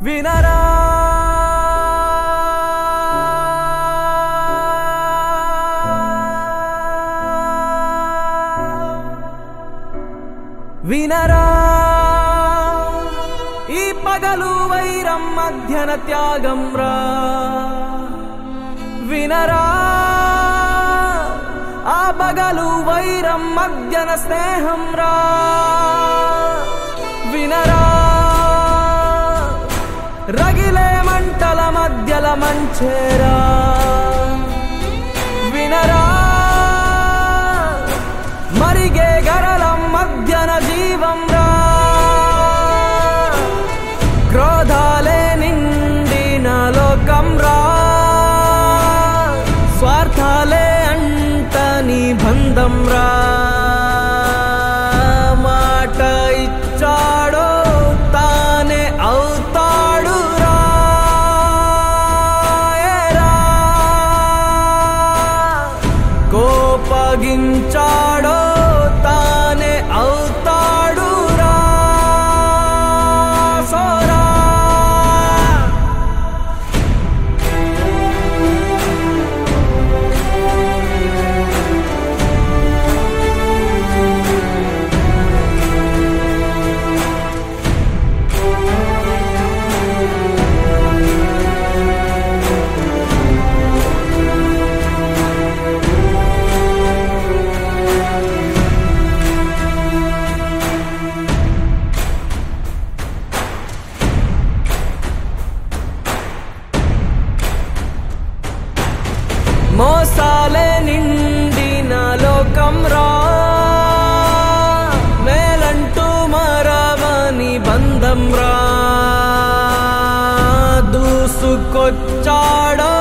వినరా వినరా ఈ పగలు వైరం మధ్యన త్యాగం రా వినరా ఆ పగలు వైరం మధ్యన స్నేహం రా వినరా రగిలే మంటల మధ్యల మంచేరా వినరా మరిగే గరళం మధ్యన జీవం రా క్రోధాలే నిండిన లోకం రా స్వార్థాలే అంటని బంధం రా మాట ఇచ్చాడో తానే అవుతాడు రా ఏరా. కోపగించాడో తానే అవుతాడు రా సోరా మోసాలే నిండిన లోకం రా మేలంటూ మరవని బంధం రా దూసుకొచ్చాడో